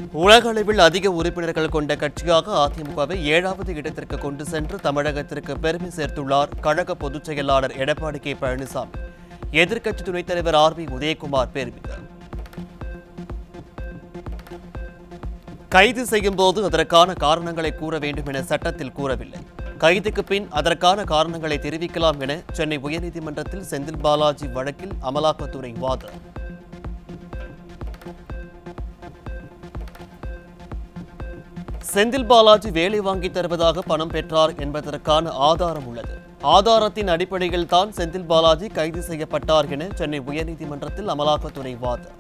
உலக அளவில் அதிக உறுப்பினர்கள் கொண்ட கட்சியாக அதிமுகவை ஏழாவது இடத்திற்கு கொண்டு சென்று தமிழகத்திற்கு பெருமை சேர்த்துள்ளார் கழக பொதுச் செயலாளர் எடப்பாடி கே பழனிசாமி எதிர்க்கட்சி துணைத் தலைவர் ஆர் பி உதயகுமார் பெருமிதம் கைது செய்யும் போது அதற்கான காரணங்களை கூற வேண்டும் என சட்டத்தில் கூறவில்லை கைதுக்கு பின் அதற்கான காரணங்களை தெரிவிக்கலாம் என சென்னை உயர்நீதிமன்றத்தில் செந்தில் பாலாஜி வழக்கில் அமலாக்கத்துறை வாதம் செந்தில் பாலாஜி வேலை வாங்கி தருவதாக பணம் பெற்றார் என்பதற்கான ஆதாரம் உள்ளது ஆதாரத்தின் அடிப்படையில் தான் செந்தில் பாலாஜி கைது செய்யப்பட்டார் என சென்னை உயர்நீதிமன்றத்தில் அமலாக்கத்துறை வாதம்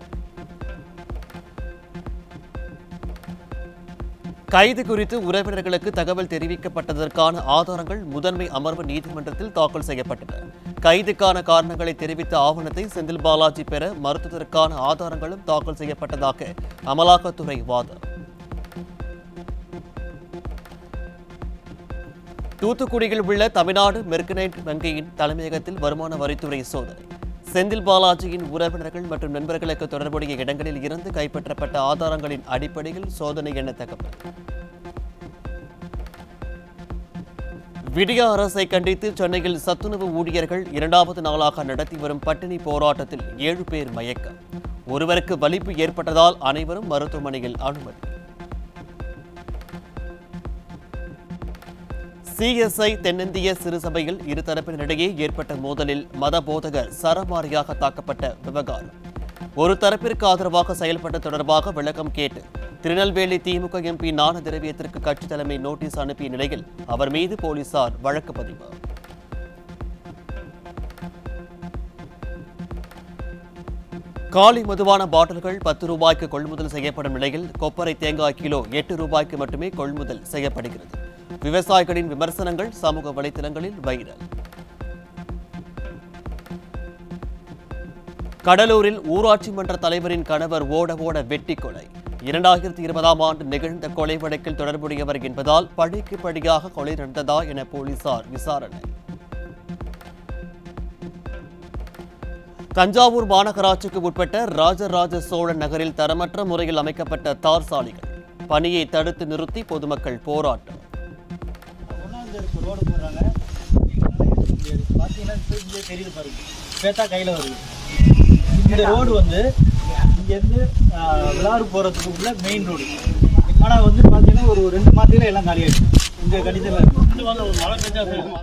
கைது குறித்து உறவினர்களுக்கு தகவல் தெரிவிக்கப்பட்டதற்கான ஆதாரங்கள் முதன்மை அமர்வு நீதிமன்றத்தில் தாக்கல் செய்யப்பட்டன கைதுக்கான காரணங்களை தெரிவித்த ஆவணத்தை செந்தில் பாலாஜி பெற மறுத்ததற்கான ஆதாரங்களும் தாக்கல் செய்யப்பட்டதாக அமலாக்கத்துறை வாதம் தூத்துக்குடியில் உள்ள தமிழ்நாடு மெர்கனைட் வங்கியின் தலைமையகத்தில் வருமான வரித்துறை சோதனை செந்தில் பாலாஜியின் உறவினர்கள் மற்றும் நண்பர்களுக்கு தொடர்புடைய இடங்களில் இருந்து கைப்பற்றப்பட்ட ஆதாரங்களின் அடிப்படையில் சோதனை என தகவல் விடிய அரசை கண்டித்து சென்னையில் சத்துணவு ஊழியர்கள் இரண்டாவது நாளாக நடத்தி வரும் பட்டினி போராட்டத்தில் ஏழு பேர் மயக்கம் ஒருவருக்கு வலிப்பு ஏற்பட்டதால் அனைவரும் மருத்துவமனையில் அனுமதி சிஎஸ்ஐ தென்னிந்திய சிறுசபையில் இருதரப்பினரிடையே ஏற்பட்ட மோதலில் மத போதகர் சரமாரியாக தாக்கப்பட்ட விவகாரம் ஒரு தரப்பிற்கு ஆதரவாக செயல்பட்ட தொடர்பாக விளக்கம் கேட்டு திருநெல்வேலி திமுக எம்பி ஞான திரவியத்திற்கு கட்சி தலைமை நோட்டீஸ் அனுப்பிய நிலையில் அவர் மீது போலீசார் வழக்கு பதிவு காலி மதுவான பாட்டில்கள் பத்து ரூபாய்க்கு கொள்முதல் செய்யப்படும் நிலையில் கொப்பரை தேங்காய் கிலோ எட்டு ரூபாய்க்கு மட்டுமே கொள்முதல் செய்யப்படுகிறது விவசாயிகளின் விமர்சனங்கள் சமூக வலைதளங்களில் வைரல் கடலூரில் ஊராட்சி மன்ற தலைவரின் கணவர் ஓட ஓட வெட்டி கொலை இரண்டாயிரத்தி இருபதாம் ஆண்டு நிகழ்ந்த கொலை வழக்கில் தொடர்புடையவர் என்பதால் பழிக்கு பழியாக கொலை நடந்ததா என போலீசார் விசாரணை தஞ்சாவூர் மாநகராட்சிக்கு உட்பட்ட ராஜராஜ சோழன் நகரில் தரமற்ற முறையில் அமைக்கப்பட்ட தார் சாலைகள் பணியை தடுத்து நிறுத்தி பொதுமக்கள் போராட்டம் ஒன்றாவது இப்போ ரோடு போடுறாங்க எங்களால் எடுக்க முடியாது பார்த்தீங்கன்னா இப்போ இங்கே தெரியுது பாருங்க பேத்தா கையில் வருது இந்த ரோடு வந்து இங்கேருந்து விளாடு போகிறதுக்கு உள்ள மெயின் ரோடு ஆனால் வந்து பார்த்தீங்கன்னா ஒரு ரெண்டு மாதத்துல எல்லாம் காலியாயிடுச்சு இந்த கடிதத்தில் ஒரு மழை பெஞ்சா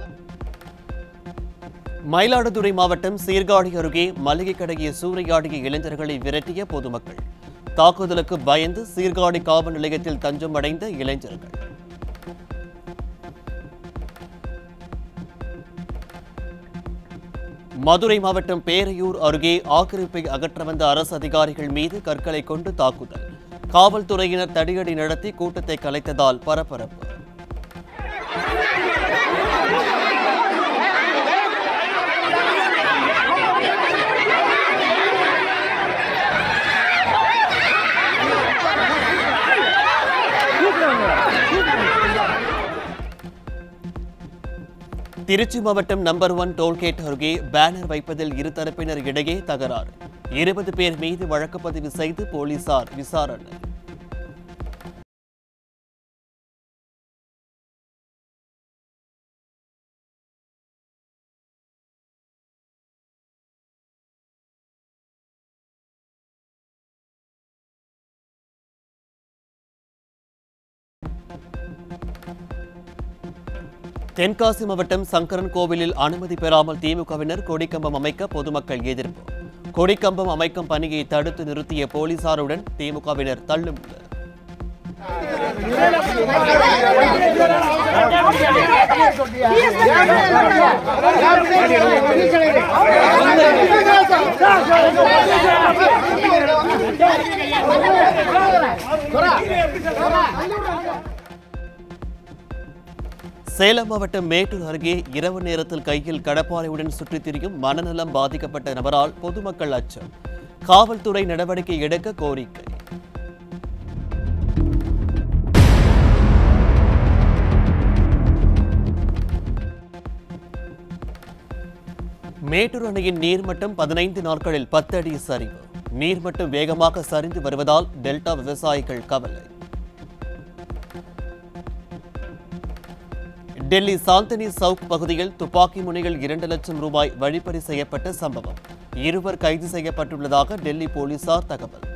மயிலாடுதுறை மாவட்டம் சீர்காழி அருகே மளிகை கடையை சூறையாடிய இளைஞர்களை விரட்டிய பொதுமக்கள் தாக்குதலுக்கு பயந்து சீர்காழி காவல் நிலையத்தில் தஞ்சம் அடைந்த இளைஞர்கள் மதுரை மாவட்டம் பேரையூர் அருகே ஆக்கிரமிப்பை அகற்ற வந்த அரசு அதிகாரிகள் மீது கற்களை கொண்டு தாக்குதல் காவல்துறையினர் தடியடி நடத்தி கூட்டத்தை கலைத்ததால் பரபரப்பு திருச்சி மாவட்டம் நம்பர் ஒன் டோல்கேட் அருகே பேனர் வைப்பதில் இருதரப்பினர் இடையே தகராறு இருபது பேர் மீது வழக்கு பதிவு செய்து போலீசார் விசாரணை தென்காசி மாவட்டம் சங்கரன் கோவிலில் அனுமதி பெறாமல் திமுகவினர் கொடிக்கம்பம் அமைக்க பொதுமக்கள் எதிர்ப்பு கொடிக்கம்பம் அமைக்கும் பணியை தடுத்து நிறுத்திய போலீசாருடன் திமுகவினர் தள்ளுமுள்ளு சேலம் மாவட்டம் மேட்டூர் அருகே இரவு நேரத்தில் கையில் கடப்பாறையுடன் சுற்றித் திரியும் மனநலம் பாதிக்கப்பட்ட நபரால் பொதுமக்கள் அச்சம் காவல்துறை நடவடிக்கை எடுக்க கோரிக்கை மேட்டூர் அணையின் நீர்மட்டம் பதினைந்து நாட்களில் பத்து அடி சரிவு நீர்மட்டம் வேகமாக சரிந்து வருவதால் டெல்டா விவசாயிகள் கவலை டெல்லி சாந்தனி சவுக் பகுதியில் துப்பாக்கி முனையில் இரண்டு லட்சம் ரூபாய் வழிப்பறி செய்யப்பட்ட சம்பவம் இருவர் கைது செய்யப்பட்டுள்ளதாக டெல்லி போலீசார் தகவல்